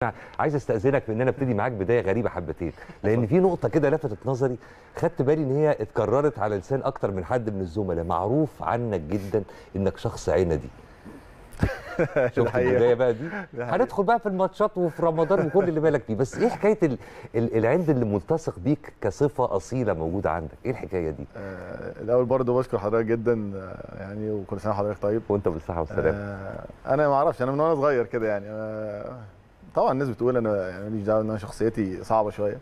عايز استاذنك في ان انا ابتدي معاك بدايه غريبه حبتين لان في نقطه كده لفتت نظري خدت بالي ان هي اتكررت على لسان اكتر من حد من الزملاء معروف عنك جدا انك شخص عندي شفت الحقيقة. البدايه بقى دي ده حقيقة. هندخل بقى في الماتشات وفي رمضان وكل اللي بالك فيه بس ايه حكايه ال... ال... العند اللي ملتصق بيك كصفه اصيله موجوده عندك ايه الحكايه دي آه، الاول برضه بشكر حضرتك جدا آه، يعني وكل سنه وحضرتك طيب وانت بالصحه والسلامه آه، انا ما اعرفش انا من وانا صغير كده يعني آه، طبعا الناس بتقول انا يعني ماليش دعوه ان انا شخصيتي صعبه شويه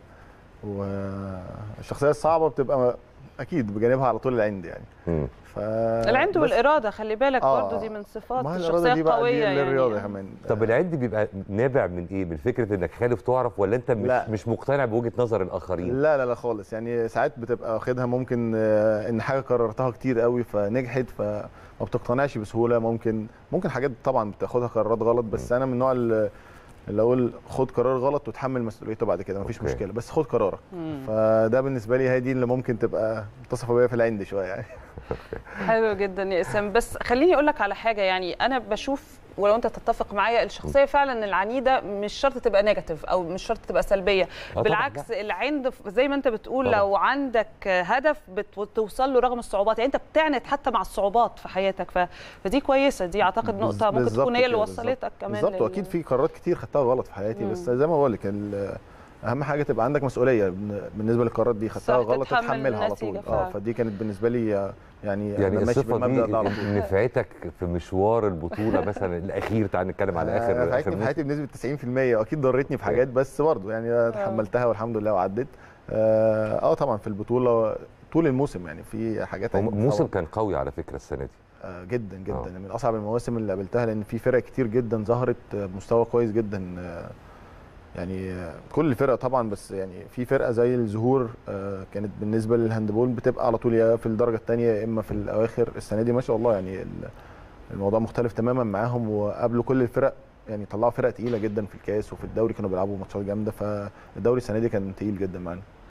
والشخصيه الصعبه بتبقى اكيد بجانبها على طول العند يعني مم. ف العند بس- والاراده خلي بالك آه. برضو دي من صفات ما هي الشخصيه الإرادة دي بقى القويه دي للرياضه يعني كمان طب العند بيبقى نابع من ايه من فكره انك خالف تعرف ولا انت مش لا. مش مقتنع بوجهه نظر الاخرين لا لا لا خالص يعني ساعات بتبقى واخدها ممكن آه، ان حاجه قررتها كتير قوي فنجحت فما بتقتنعش بسهوله ممكن ممكن حاجات طبعا بتاخدها قرارات غلط بس انا من النوع اللي اللي اقول خد قرار غلط وتحمل مسؤوليته بعد كده مفيش أوكي. مشكله بس خد قرارك مم. فده بالنسبه لي هي دي اللي ممكن تبقى متصفه بيا في العند شويه يعني حلو جدا يا اسام بس خليني اقول لك على حاجه يعني انا بشوف ولو انت تتفق معايا الشخصيه فعلا العنيده مش شرط تبقى نيجاتيف او مش شرط تبقى سلبيه طبعاً، بالعكس العند ف- زي ما انت بتقول طبعاً. لو عندك هدف بتوصل له رغم الصعوبات يعني انت بتعند حتى مع الصعوبات في حياتك ف... فدي كويسه دي اعتقد نقطه ممكن بالظبط تكون هي اللي كده، وصلتك كمان بالظبط لل- واكيد في قرارات كتير خدتها غلط في حياتي بس مم. زي ما بقول لك ال- اهم حاجه تبقى عندك مسؤوليه بن- بالنسبه للقرارات دي خدتها صح، غلط تتحمل تتحملها على النتيجة طول فعلا. اه فدي كانت بالنسبه لي آه، يعني, يعني أنا ماشي الصفه بالمبدأ ده على طول دي نفعتك في مشوار البطوله مثلا الاخير تعال نتكلم على اخر آه، اخر نفعتني في موسم. حياتي بنسبه 90% واكيد ضرتني في حاجات بس برضه يعني تحملتها والحمد لله وعدت اه آه، طبعا في البطوله طول الموسم يعني في حاجات هو عندي موسم طبعاً. كان قوي على فكره السنه دي آه، جدا جدا آه. من اصعب المواسم اللي قابلتها لان في فرق كتير جدا ظهرت آه، بمستوى كويس جدا آه، يعني آه، كل الفرق طبعا بس يعني في فرقه زي الزهور آه، كانت بالنسبه للهاندبول بتبقى على طول يا في الدرجه الثانيه يا اما في الاواخر السنه دي ما شاء الله يعني ال- الموضوع مختلف تماما معاهم وقابلوا كل الفرق يعني طلعوا فرق تقيله جدا في الكاس وفي الدوري كانوا بيلعبوا ماتشات جامده فالدوري السنه دي كان تقيل جدا معانا